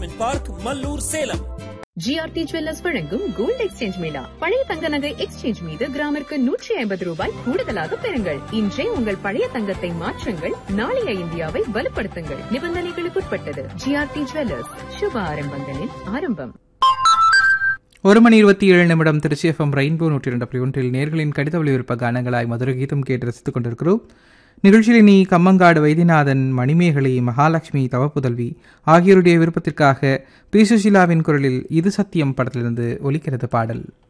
amusement park Mallur Salem GRT jewellers வழங்கும் gold exchange mela பழைய தங்க நகை எக்ஸ்சேஞ்ச் மீது கிராமிற்கு நூற்றி ஐம்பது ரூபாய் கூடுதலாக பெறுங்கள் இன்றே உங்கள் பழைய தங்கத்தை மாற்றுங்கள் நாளைய இந்தியாவை வலுப்படுத்துங்கள் நிபந்தனைகளுக்குட்பட்டது ஜிஆர்டி ஜுவல்லர்ஸ் சுப ஆரம்பங்களின் ஆரம்பம் ஒரு மணி இருபத்தி ஏழு நிமிடம் திருச்சி எஃப்எம் ரெயின்போ நூற்றி இரண்டு புள்ளி ஒன்றில் நேர்களின் கடித ஒளிபரப்ப கானங்களாய் மதுரை கீதம் கேட்டு ரசித்துக் கொண்டிருக்கிறோம் நிகழ்ச்சியில் இனி கம்மங்காடு வைத்தியநாதன் மணிமேகலை மகாலட்சுமி தவப்புதல்வி ஆகியோருடைய விருப்பத்திற்காக பி சுஷீலாவின் குரலில் இது சத்தியம் படத்திலிருந்து ஒலிக்கிறது பாடல்